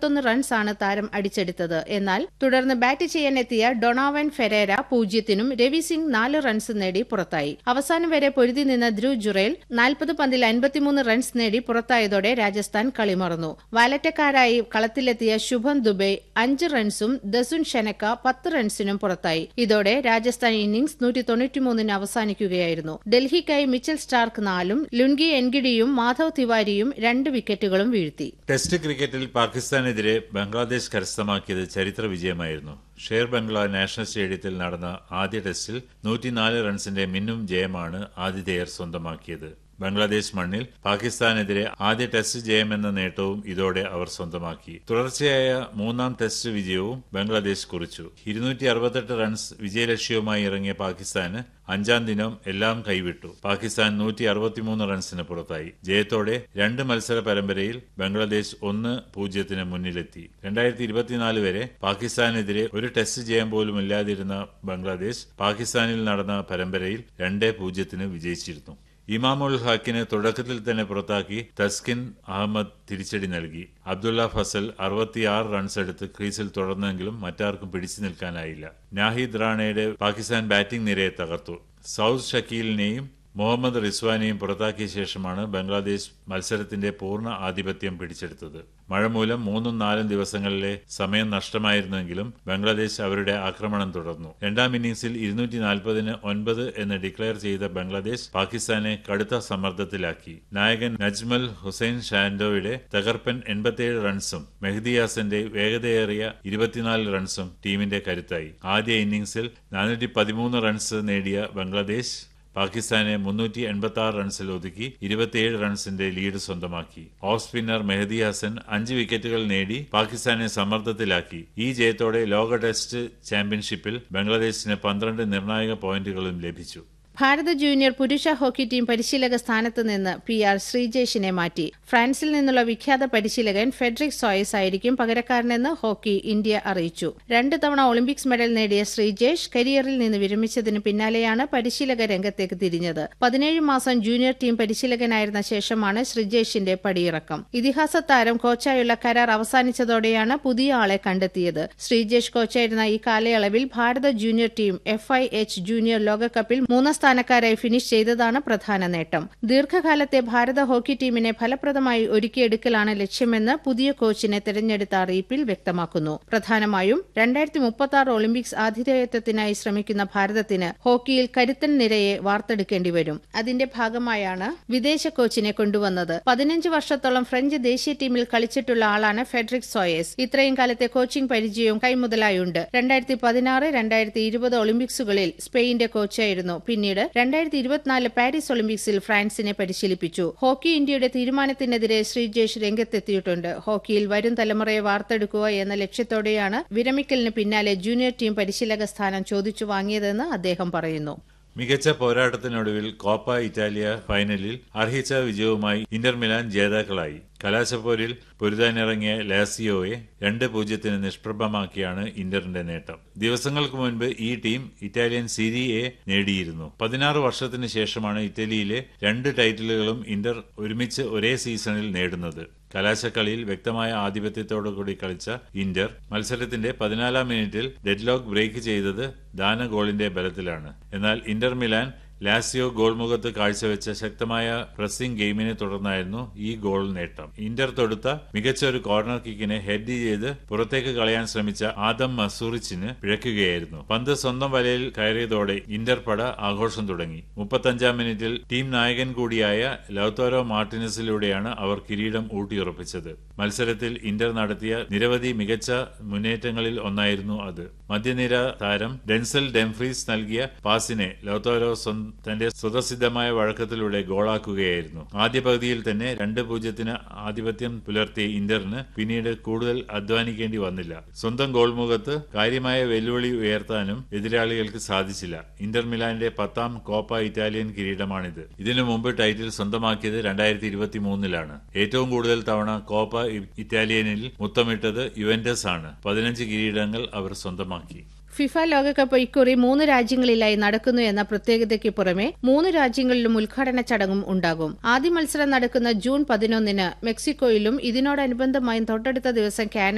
അൻപത്തൊന്ന് റൺസാണ് താരം അടിച്ചെടുത്തത് എന്നാൽ തുടർന്ന് ബാറ്റ് ചെയ്യാനെത്തിയ ഡൊണാവൻ ഫെരേര പൂജ്യത്തിനും രവി സിംഗ് നാല് റൺസ് നേടി പുറത്തായി അവസാനം വരെ പൊരുതി നിന്ന ധ്രുവ് ജുറേൽ നാൽപ്പത് പന്തിൽ അൻപത്തിമൂന്ന് റൺസ് നേടി പുറത്തായതോടെ രാജസ്ഥാൻ കളിമറന്നു വാലറ്റക്കാരായി കളത്തിലെത്തിയ ശുഭം ദുബെ അഞ്ച് റൺസും ദസുൻ ഷെനക്ക പത്ത് റൺസിനും പുറത്തായി ഇതോടെ രാജസ്ഥാൻ ഇന്നിംഗ്സ് നൂറ്റി തൊണ്ണൂറ്റിമൂന്നിന് അവസാനിക്കുകയായിരുന്നു ഡൽഹിക്കായി മിച്ചൽ സ്റ്റാർക്ക് നാലും ലുൻഗി എൻഗിഡിയും മാധവ് തിവാരിയും രണ്ട് വിക്കറ്റുകളും വീഴ്ത്തി ടെസ്റ്റ് ക്രിക്കറ്റിൽ പാകിസ്ഥാനെതിരെ ബംഗ്ലാദേശ് കരസ്ഥമാക്കിയത് ചരിത്ര വിജയമായിരുന്നു ഷേർ ബംഗ്ലാ നാഷണൽ സ്റ്റേഡിയത്തിൽ നടന്ന ആദ്യ ടെസ്റ്റിൽ നൂറ്റിനാല് റൺസിന്റെ മിന്നും ജയമാണ് ആതിഥേയർ സ്വന്തമാക്കിയത് ബംഗ്ലാദേശ് മണ്ണിൽ പാകിസ്ഥാനെതിരെ ആദ്യ ടെസ്റ്റ് ജയമെന്ന നേട്ടവും ഇതോടെ അവർ സ്വന്തമാക്കി തുടർച്ചയായ മൂന്നാം ടെസ്റ്റ് വിജയവും ബംഗ്ലാദേശ് കുറിച്ചു ഇരുന്നൂറ്റി അറുപത്തെട്ട് റൺസ് വിജയലക്ഷ്യവുമായി ഇറങ്ങിയ പാകിസ്ഥാന് അഞ്ചാം ദിനം എല്ലാം കൈവിട്ടു പാകിസ്ഥാൻ നൂറ്റി അറുപത്തിമൂന്ന് റൺസിന് പുറത്തായി ജയത്തോടെ രണ്ട് മത്സര പരമ്പരയിൽ ബംഗ്ലാദേശ് ഒന്ന് പൂജ്യത്തിന് മുന്നിലെത്തി രണ്ടായിരത്തി ഇരുപത്തിനാല് വരെ പാകിസ്ഥാനെതിരെ ഒരു ടെസ്റ്റ് ജയം പോലും ഇല്ലാതിരുന്ന ബംഗ്ലാദേശ് പാകിസ്ഥാനിൽ നടന്ന പരമ്പരയിൽ രണ്ടേ പൂജ്യത്തിന് വിജയിച്ചിരുന്നു ഇമാമുൽ ഹക്കിന് തുടക്കത്തിൽ തന്നെ പുറത്താക്കി തസ്കിൻ അഹമ്മദ് തിരിച്ചടി നൽകി അബ്ദുള്ള ഫസൽ അറുപത്തിയാറ് റൺസ് എടുത്ത് ക്രീസിൽ തുടർന്നെങ്കിലും മറ്റാർക്കും പിടിച്ചു നിൽക്കാനായില്ല നാഹിദ് റാണയുടെ പാകിസ്ഥാൻ ബാറ്റിംഗ് നിരയെ തകർത്തു സൌദ് ഷക്കീലിനെയും മുഹമ്മദ് റിസ്വാനെയും പുറത്താക്കിയ ശേഷമാണ് ബംഗ്ലാദേശ് മത്സരത്തിന്റെ പൂർണ്ണ ആധിപത്യം പിടിച്ചെടുത്തത് മഴ മൂലം മൂന്നും നാലും ദിവസങ്ങളിലെ സമയം നഷ്ടമായിരുന്നെങ്കിലും ബംഗ്ലാദേശ് അവരുടെ ആക്രമണം തുടർന്നു രണ്ടാം ഇന്നിംഗ്സിൽ ഇരുന്നൂറ്റി നാൽപ്പതിന് ഒൻപത് എന്ന് ഡിക്ലെയർ ചെയ്ത ബംഗ്ലാദേശ് പാകിസ്ഥാനെ കടുത്ത സമ്മർദ്ദത്തിലാക്കി നായകൻ നജ്മൽ ഹുസൈൻ ഷാൻഡോയുടെ തകർപ്പൻ എൺപത്തിയേഴ് റൺസും മെഹ്ദി ഹാസന്റെ വേഗതയേറിയ ഇരുപത്തിനാല് റൺസും ടീമിന്റെ കരുത്തായി ആദ്യ ഇന്നിംഗ്സിൽ നാനൂറ്റി പതിമൂന്ന് റൺസ് നേടിയ ബംഗ്ലാദേശ് പാകിസ്ഥാനെ മുന്നൂറ്റി എൺപത്തി ആറ് റൺസിൽ ഒതുക്കി ഇരുപത്തിയേഴ് റൺസിന്റെ ലീഡ് സ്വന്തമാക്കി ഓഫ് സ്പിന്നർ മെഹദി ഹസൻ അഞ്ച് വിക്കറ്റുകൾ നേടി പാകിസ്ഥാനെ സമ്മർദ്ദത്തിലാക്കി ഈ ജയത്തോടെ ലോക ടെസ്റ്റ് ചാമ്പ്യൻഷിപ്പിൽ ബംഗ്ലാദേശിന് പന്ത്രണ്ട് നിർണായക പോയിന്റുകളും ലഭിച്ചു ഭാരത ജൂനിയർ പുരുഷ ഹോക്കി ടീം പരിശീലക സ്ഥാനത്ത് നിന്ന് പി ആർ ശ്രീജേഷിനെ മാറ്റി ഫ്രാൻസിൽ നിന്നുള്ള വിഖ്യാത പരിശീലകൻ ഫെഡറിക് സോയസ് ആയിരിക്കും പകരക്കാരനെന്ന് ഹോക്കി ഇന്ത്യ അറിയിച്ചു രണ്ട് തവണ ഒളിമ്പിക്സ് മെഡൽ നേടിയ ശ്രീജേഷ് കരിയറിൽ നിന്ന് വിരമിച്ചതിന് പിന്നാലെയാണ് പരിശീലക രംഗത്തേക്ക് തിരിഞ്ഞത് പതിനേഴ് മാസം ജൂനിയർ ടീം പരിശീലകനായിരുന്ന ശേഷമാണ് ശ്രീജേഷിന്റെ പടിയിറക്കം ഇതിഹാസ താരം കോച്ചായുള്ള കരാർ അവസാനിച്ചതോടെയാണ് പുതിയ ആളെ കണ്ടെത്തിയത് ശ്രീജേഷ് കോച്ചായിരുന്ന ഈ കാലയളവിൽ Bharata junior team F I H junior ലോകകപ്പിൽ മൂന്നാം സ്ഥാനക്കാരായി ഫിനിഷ് ചെയ്തതാണ് പ്രധാന നേട്ടം ദീർഘകാലത്തെ ഭാരത ഹോക്കി ടീമിനെ ഫലപ്രദമായി ഒരുക്കിയെടുക്കലാണ് ലക്ഷ്യമെന്ന് പുതിയ കോച്ചിനെ തെരഞ്ഞെടുത്ത അറിയിപ്പിൽ വ്യക്തമാക്കുന്നു പ്രധാനമായും രണ്ടായിരത്തി മുപ്പത്തി ആറ് ഒളിമ്പിക്സ് ആതിഥേയത്വത്തിനായി ശ്രമിക്കുന്ന ഭാരതത്തിന് ഹോക്കിയിൽ കരുത്തൻ നിരയെ വാർത്തെടുക്കേണ്ടി വരും അതിന്റെ ഭാഗമായാണ് വിദേശ കോച്ചിനെ കൊണ്ടുവന്നത് പതിനഞ്ച് വർഷത്തോളം ഫ്രഞ്ച് ദേശീയ ടീമിൽ കളിച്ചിട്ടുള്ള ആളാണ് ഫെഡറിക് സോയേസ് ഇത്രയും കാലത്തെ കോച്ചിംഗ് പരിചയവും കൈമുതലായുണ്ട് രണ്ടായിരത്തി പതിനാറ് രണ്ടായിരത്തി ഇരുപത് ഒളിമ്പിക്സുകളിൽ സ്പെയിന്റെ കോച്ചായിരുന്നു പിന്നീട് രണ്ടായിരത്തി ഇരുപത്തിനാല് പാരീസ് ഒളിമ്പിക്സിൽ ഫ്രാൻസിനെ പരിശീലിപ്പിച്ചു ഹോക്കി ഇന്ത്യയുടെ തീരുമാനത്തിനെതിരെ ശ്രീജേഷ് രംഗത്തെത്തിയിട്ടുണ്ട് ഹോക്കിയിൽ വരും തലമുറയെ വാർത്തെടുക്കുക എന്ന ലക്ഷ്യത്തോടെയാണ് വിരമിക്കലിന് പിന്നാലെ ജൂനിയർ ടീം പരിശീലക സ്ഥാനം ചോദിച്ചു വാങ്ങിയതെന്ന് അദ്ദേഹം പറയുന്നു മികച്ച പോരാട്ടത്തിനൊടുവിൽ കോപ്പ ഇറ്റാലിയ ഫൈനലിൽ അർഹിച്ച വിജയവുമായി ഇന്റർ മിലാൻ ജേതാക്കളായി കലാശപ്പോരിൽ പൊരുതാനിറങ്ങിയ ലാസിയോയെ രണ്ട് പൂജ്യത്തിന് നിഷ്പ്രഭമാക്കിയാണ് ഇന്ററിന്റെ നേട്ടം ദിവസങ്ങൾക്ക് മുൻപ് ഈ ടീം ഇറ്റാലിയൻ സിരി എ നേടിയിരുന്നു പതിനാറ് വർഷത്തിന് ശേഷമാണ് ഇറ്റലിയിലെ രണ്ട് ടൈറ്റിലുകളും ഇന്റർ ഒരുമിച്ച് ഒരേ സീസണിൽ നേടുന്നത് കലാശക്കളിയിൽ വ്യക്തമായ ആധിപത്യത്തോടുകൂടി കളിച്ച ഇന്റർ മത്സരത്തിന്റെ പതിനാലാം മിനിറ്റിൽ ഡെഡ്ലോക്ക് ബ്രേക്ക് ചെയ്തത് ദാന ഗോളിന്റെ ബലത്തിലാണ് എന്നാൽ ഇന്റർ മിലാൻ ലാസിയോ ഗോൾമുഖത്ത് കാഴ്ചവെച്ച ശക്തമായ പ്രസിംഗ് ഗെയിമിനെ തുടർന്നായിരുന്നു ഈ ഗോൾ നേട്ടം ഇന്റർ തൊടുത്ത മികച്ച ഒരു കോർണർ കിക്കിനെ ഹെഡ് ചെയ്ത് പുറത്തേക്ക് കളയാൻ ശ്രമിച്ച ആദം മസൂറിച്ചിന് പിഴയ്ക്കുകയായിരുന്നു പന്ത് സ്വന്തം വലയിൽ കയറിയതോടെ ഇന്റർ പട ആഘോഷം തുടങ്ങി മുപ്പത്തഞ്ചാം മിനിറ്റിൽ ടീം നായകൻ കൂടിയായ ലൗത്തോരോ മാർട്ടിനസിലൂടെയാണ് അവർ കിരീടം ഊട്ടിയുറപ്പിച്ചത് മത്സരത്തിൽ ഇന്റർ നടത്തിയ നിരവധി മികച്ച മുന്നേറ്റങ്ങളിൽ ഒന്നായിരുന്നു അത് മധ്യനിര താരം ഡെൻസൽ ഡെംഫ്രീസ് നൽകിയ പാസിനെ ലൗത്തോരോ തന്റെ സ്വതസിദ്ധമായ വഴക്കത്തിലൂടെ ഗോളാക്കുകയായിരുന്നു ആദ്യ പകുതിയിൽ തന്നെ രണ്ട് പൂജ്യത്തിന് ആധിപത്യം പുലർത്തിയ ഇന്ററിന് പിന്നീട് കൂടുതൽ അധ്വാനിക്കേണ്ടി വന്നില്ല സ്വന്തം ഗോൾമുഖത്ത് കാര്യമായ വെല്ലുവിളി ഉയർത്താനും എതിരാളികൾക്ക് സാധിച്ചില്ല ഇന്റർ മിലാന്റെ പത്താം കോപ്പ ഇറ്റാലിയൻ കിരീടമാണിത് ഇതിനു മുമ്പ് ടൈറ്റിൽ സ്വന്തമാക്കിയത് രണ്ടായിരത്തി ഇരുപത്തി മൂന്നിലാണ് ഏറ്റവും കൂടുതൽ തവണ കോപ്പ ഇറ്റാലിയനിൽ മുത്തമിട്ടത് യുവന്റസ് ആണ് പതിനഞ്ച് കിരീടങ്ങൾ അവർ സ്വന്തമാക്കി ഫിഫ ലോകകപ്പ് ഇക്കുറി മൂന്ന് രാജ്യങ്ങളിലായി നടക്കുന്നു എന്ന പ്രത്യേകതയ്ക്ക് പുറമെ മൂന്ന് രാജ്യങ്ങളിലും ഉദ്ഘാടന ചടങ്ങും ഉണ്ടാകും ആദ്യ മത്സരം നടക്കുന്ന ജൂൺ പതിനൊന്നിന് മെക്സിക്കോയിലും ഇതിനോടനുബന്ധമായും തൊട്ടടുത്ത ദിവസം കാനഡ